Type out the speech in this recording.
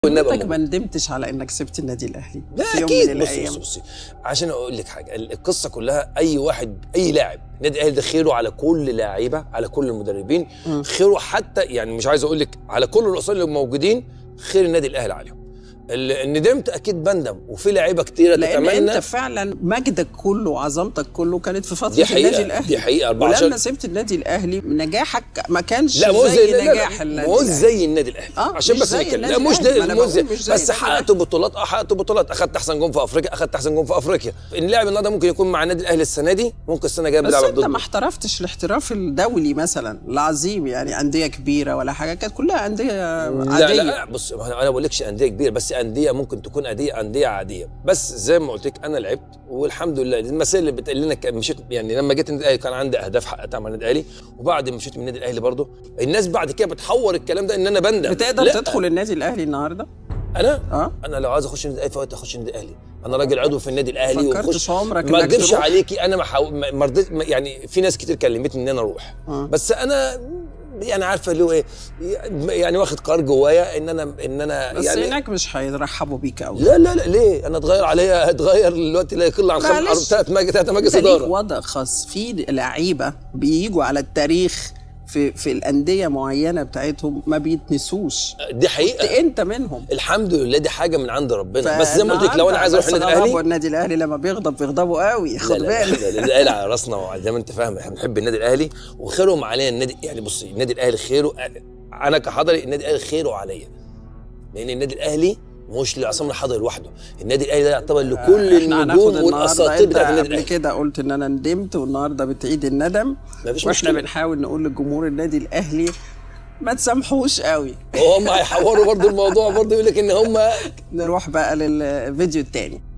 والنبي حضرتك موجود. ما ندمتش على انك سبت النادي الاهلي لا في يوم اكيد من بصي الايام بصي بصي عشان اقول لك حاجه القصه كلها اي واحد اي لاعب النادي الاهلي ده خيره على كل لاعيبه على كل المدربين مم. خيره حتى يعني مش عايز اقول لك على كل الرؤساء اللي موجودين خير النادي الاهلي عليهم ال- ندمت اكيد بندم وفي لعيبه كتيره لان تتمنى انت فعلا مجدك كله وعظمتك كله كانت في فتره دي حقيقة، النادي الاهلي دي حقيقة، 14 ولما سبت النادي الاهلي نجاحك ما كانش لا مو زي زي لا، لا، نجاح لا، النادي مو الأهلي. زي النادي الاهلي آه، عشان مش بس زي نتكلم النادي لا مش الأهلي، ما ده أنا مو زي بقول مش زي بس النادي حققت بطولات اه حققت بطولات اخدت احسن جون في افريقيا اخدت احسن جون في افريقيا اللاعب النهارده ممكن يكون مع النادي الاهلي السنه دي ممكن السنه الجايه بس بيلعب انت ضده ما احترفتش الاحتراف الدولي مثلا العظيم يعني انديه كبيره ولا حاجه كانت كلها انديه لا عاديه لا لا بص انا ما بقولكش انديه كبيره بس انديه ممكن تكون انديه انديه عاديه بس زي ما قلت لك انا لعبت والحمد لله المسائل اللي بتقول لنا كان- مشيت يعني لما جيت النادي الاهلي كان عندي اهداف حققتها مع النادي الاهلي وبعد ما مشيت من النادي الاهلي برضه الناس بعد كده بتحور الكلام ده ان انا بندم بتقدر لا، تدخل النادي الاهلي النهارده انا اه انا لو عايز اخش النادي الاهلي فوقت اخش النادي الاهلي انا راجل عضو في النادي الاهلي فكرتش عمرك ما إنك اكذبش تروح؟ عليكي انا ما حاو... ما ما رضيت ما- يعني في ناس كتير كلمتني ان انا اروح آه. بس انا يعني عارفه اللي هو ايه يعني واخد قرار جوايا ان انا ان انا بس يعني هناك مش هيرحبوا بيك قوي لا لا لا ليه؟ انا اتغير عليا اتغير دلوقتي لا يقل عن خمس معلش. ثلاث مجلس ثلاث مجلس انت ليك اداره وضع خاص في لعيبه بيجوا على التاريخ في في الانديه معينه بتاعتهم ما بيتنسوش دي حقيقه انت منهم الحمد لله دي حاجه من عند ربنا بس زي ما قلت لك لو انا عايز اروح النادي الاهلي الاهلي النادي الاهلي لما بيغضب بيغضبوا قوي خد لا لا بالك لا، النادي الاهلي على راسنا وزي ما انت فاهم احنا بنحب النادي الاهلي وخيرهم علينا النادي يعني بصي النادي الاهلي خيره انا كحضري النادي الاهلي خيره عليا لان النادي الاهلي مش لعصام الحضري لوحده النادي الاهلي ده يعتبر لكل احنا هناخد النجوم النهارده والاساطير انت بتاعت النادي قبل الاهلي كده قلت ان انا ندمت والنهارده بتعيد الندم مفيش واحنا مشكلة. بنحاول نقول لجمهور النادي الاهلي ما تسامحوش قوي وهم هيحوروا برضو الموضوع برضو يقول لك ان هم نروح بقى للفيديو التاني